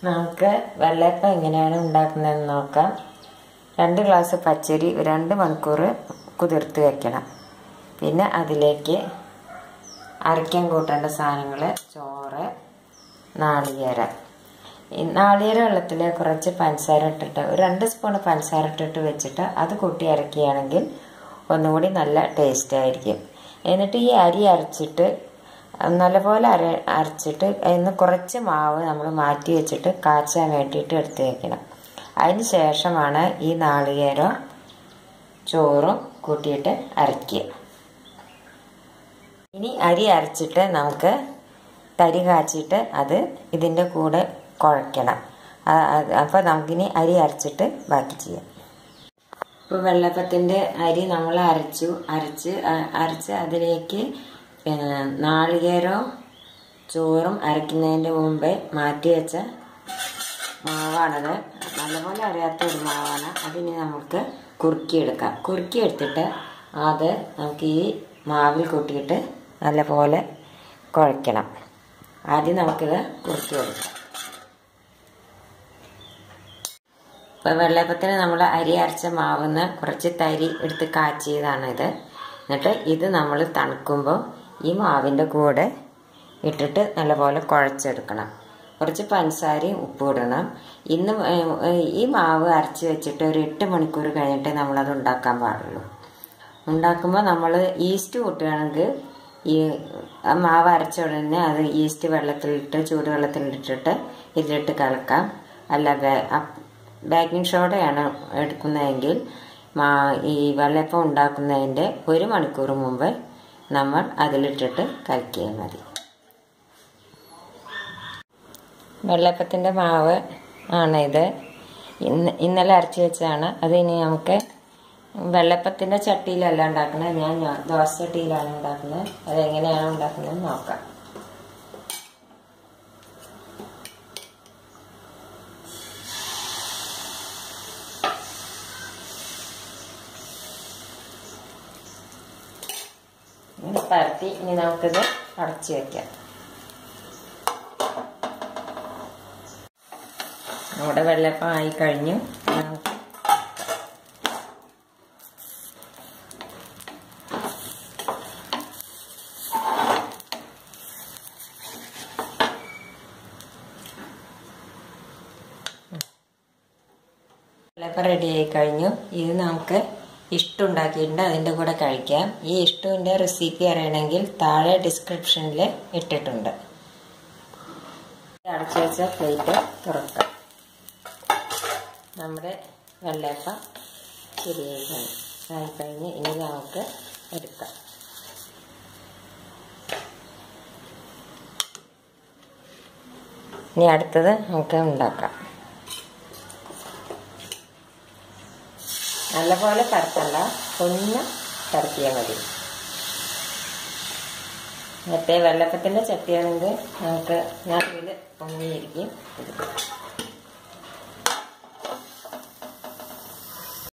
നമുക്ക് വെള്ളയപ്പം എങ്ങനെയാണ് ഉണ്ടാക്കുന്നതെന്ന് നോക്കാം രണ്ട് ഗ്ലാസ് പച്ചരി രണ്ട് മണിക്കൂർ കുതിർത്ത് വെക്കണം പിന്നെ അതിലേക്ക് അരയ്ക്കാൻ കൂട്ടേണ്ട സാധനങ്ങൾ ചോറ് നാളികേരം ഈ നാളികേര വെള്ളത്തിൽ കുറച്ച് പഞ്ചസാര ഇട്ടിട്ട് ഒരു രണ്ട് സ്പൂൺ പഞ്ചസാര ഇട്ടിട്ട് വെച്ചിട്ട് അത് കൂട്ടി അരക്കുകയാണെങ്കിൽ ഒന്നുകൂടി നല്ല ടേസ്റ്റ് ആയിരിക്കും എന്നിട്ട് ഈ അരി അരച്ചിട്ട് നല്ലപോലെ അര അരച്ചിട്ട് അതിന് കുറച്ച് മാവ് നമ്മൾ മാറ്റി വെച്ചിട്ട് കാച്ചാൻ വേണ്ടിയിട്ട് എടുത്ത് വെക്കണം അതിന് ശേഷമാണ് ഈ നാളികേരം ചോറും കൂട്ടിയിട്ട് അരയ്ക്കുക ഇനി അരി അരച്ചിട്ട് നമുക്ക് തരി കാച്ചിട്ട് അത് ഇതിൻ്റെ കൂടെ കുഴയ്ക്കണം അപ്പോൾ നമുക്കിനി അരി അരച്ചിട്ട് ബാക്കി ചെയ്യാം ഇപ്പോൾ വെള്ളപ്പത്തിൻ്റെ അരി നമ്മൾ അരച്ചു അരച്ച് അരച്ച് അതിലേക്ക് നാളികേരവും ചോറും അരയ്ക്കുന്നതിൻ്റെ മുമ്പേ മാറ്റി വെച്ച മാവാണത് നല്ലപോലെ അറിയാത്ത ഒരു മാവാണ് അതിന് നമുക്ക് കുറുക്കിയെടുക്കാം കുറുക്കിയെടുത്തിട്ട് അത് നമുക്ക് ഈ മാവിൽ കൂട്ടിയിട്ട് നല്ലപോലെ കുഴയ്ക്കണം ആദ്യം നമുക്കിത് കുറുക്കി കൊടുക്കാം ഇപ്പോൾ വെള്ളയപ്പത്തിന് നമ്മൾ അരി അരച്ച മാവുന്ന് കുറച്ച് തരി എടുത്ത് കാച്ചിയതാണ് ഇത് എന്നിട്ട് ഇത് നമ്മൾ തണുക്കുമ്പോൾ ഈ മാവിൻ്റെ കൂടെ ഇട്ടിട്ട് നല്ലപോലെ കുഴച്ചെടുക്കണം കുറച്ച് പഞ്ചസാരയും ഉപ്പും ഇടണം ഇന്ന് ഈ മാവ് അരച്ച് വെച്ചിട്ട് ഒരു എട്ട് മണിക്കൂർ കഴിഞ്ഞിട്ട് നമ്മളത് ഉണ്ടാക്കാൻ പാടുള്ളൂ ഉണ്ടാക്കുമ്പോൾ നമ്മൾ ഈസ്റ്റ് കൂട്ടുകയാണെങ്കിൽ ഈ മാവ് അരച്ച ഉടനെ അത് ഈസ്റ്റ് വെള്ളത്തിലിട്ട് ചൂടുവെള്ളത്തിലിട്ടിട്ട് ഇതിലിട്ട് കലക്കാം അല്ല ബേക്കിംഗ് സോഡയാണ് എടുക്കുന്നതെങ്കിൽ മാ ഈ വെള്ളപ്പം ഉണ്ടാക്കുന്നതിൻ്റെ ഒരു മണിക്കൂർ മുമ്പ് നമ്മൾ അതിലിട്ടിട്ട് കലക്കിയാൽ മതി വെള്ളപ്പത്തിൻ്റെ മാവ് ആണ് ഇത് ഇന്ന് ഇന്നലെ അരച്ച് വെച്ചതാണ് അത് ഇനി നമുക്ക് വെള്ളപ്പത്തിൻ്റെ ചട്ടിയിലല്ല ഉണ്ടാക്കുന്നത് ഞാൻ ദോശ ചട്ടിയിലാണ് ഉണ്ടാക്കുന്നത് അതെങ്ങനെയാണ് ഉണ്ടാക്കുന്നത് നോക്കാം പരത്തി ഇനി നമുക്കിത് അടച്ചു വെക്കാം നമ്മുടെ വെള്ളപ്പം ആയി കഴിഞ്ഞു നമുക്ക് വെള്ളപ്പം റെഡി ആയി കഴിഞ്ഞു ഇത് നമുക്ക് ഇഷ്ടം ഉണ്ടാക്കിയിട്ടുണ്ട് അതിൻ്റെ കൂടെ കഴിക്കാം ഈ ഇഷ്ടത്തിൻ്റെ റെസിപ്പി അറിയണമെങ്കിൽ താഴെ ഡിസ്ക്രിപ്ഷനിൽ ഇട്ടിട്ടുണ്ട് അടച്ചു വെച്ച പ്ലേറ്റ് തുറക്കാം നമ്മുടെ വെള്ളയപ്പം ശരിയായി ആയിക്കഴിഞ്ഞ് ഇനി നമുക്ക് എടുക്കാം ഇനി അടുത്തത് നമുക്ക് ഉണ്ടാക്കാം നല്ലപോലെ പരത്തണ്ട ഒന്ന് പരത്തിയാൽ മതി മറ്റേ വെള്ളപ്പത്തിൻ്റെ ചട്ടിയാണെങ്കിൽ നമുക്ക് ഞാൻ ഇതിൽ പൊങ്ങിയിരിക്കും